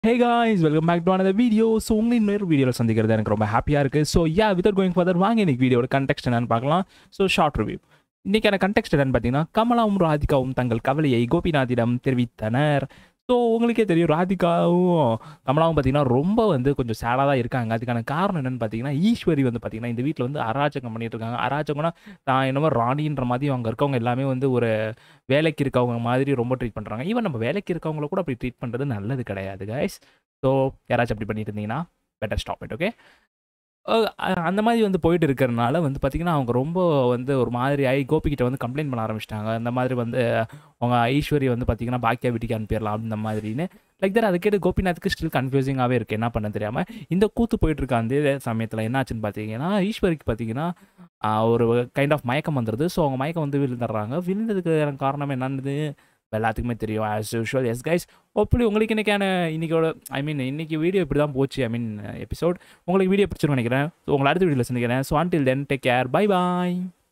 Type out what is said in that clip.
hey guys welcome back to another video so உங்களை இன்னொரு வீடியோவில் சந்திக்கிறது எனக்கு ரொம்ப ஹாப்பியாக இருக்குது so ya without going further வாங்க இன்னைக்கு வீடியோட கண்டெக்ட் என்னன்னு பார்க்கலாம் ஸோ ஷார்ட் ரிவ்யூ இன்றைக்கான கண்டெக்ட் என்னன்னு பார்த்தீங்கன்னா கமலாவும் ராதிகாவும் தங்கள் கவலையை கோபிநாத்திடம் தெரிவித்தனர் ஸோ உங்களுக்கே தெரியும் ராதிகாவும் கமலாவும் பார்த்தீங்கன்னா ரொம்ப வந்து கொஞ்சம் சேடாக தான் இருக்காங்க அதுக்கான காரணம் என்னன்னு பார்த்தீங்கன்னா ஈஸ்வரி வந்து பார்த்தீங்கன்னா இந்த வீட்டில் வந்து அராஜகம் பண்ணிட்டு இருக்காங்க அராஜகம்னா தான் என்னமோ ராணின்ற மாதிரி அவங்க இருக்கவங்க எல்லாமே வந்து ஒரு வேலைக்கு இருக்கவங்க மாதிரி ரொம்ப ட்ரீட் பண்ணுறாங்க ஈவன் நம்ம வேலைக்கு இருக்கவங்கள கூட அப்படி ட்ரீட் பண்ணுறது நல்லது கிடையாது கைஸ் ஸோ யாராச்சும் அப்படி பண்ணிட்டு இருந்தீங்கன்னா பெட்டர் ஸ்டாப் இட் ஓகே அந்த மாதிரி வந்து போயிட்டு இருக்கிறனால வந்து பார்த்திங்கன்னா அவங்க ரொம்ப வந்து ஒரு மாதிரி ஆகி கோபிக்கிட்ட வந்து கம்ப்ளைண்ட் பண்ண ஆரம்பிச்சிட்டாங்க இந்த மாதிரி வந்து அவங்க ஐஸ்வர்யா வந்து பார்த்திங்கன்னா பாக்கியா வீட்டுக்கு அனுப்பிடலாம் அந்த மாதிரின்னு லைக் தட் அதை கேட்டு கோபிநாத்துக்கு ஸ்டில் கன்ஃபியூசிங்காகவே இருக்குது என்ன பண்ண தெரியாமல் இந்த கூத்து போயிட்டு இருக்க அந்த சமயத்தில் என்னாச்சுன்னு பார்த்தீங்கன்னா ஈஸ்வரிக்கு பார்த்தீங்கன்னா ஆஹ், ஒரு கைண்ட் ஆஃப் மயக்கம் வந்துடுது ஸோ அவங்க மயக்கம் வந்து விழுந்துடுறாங்க விழுந்ததுக்கு காரணம் என்னன்னு எல்லாத்துக்குமே தெரியும் as usual yes guys hopefully உங்களுக்கு இன்றைக்கான இன்றைக்கோட ஐ மீன் இன்னைக்கு வீடியோ இப்படி தான் போச்சு ஐ மீன் எபிசோட் உங்களுக்கு வீடியோ பிடிச்சிருன்னு நினைக்கிறேன் ஸோ உங்களை அடுத்த வீடியோவில் சந்திக்கிறேன் so until then take care bye பாய்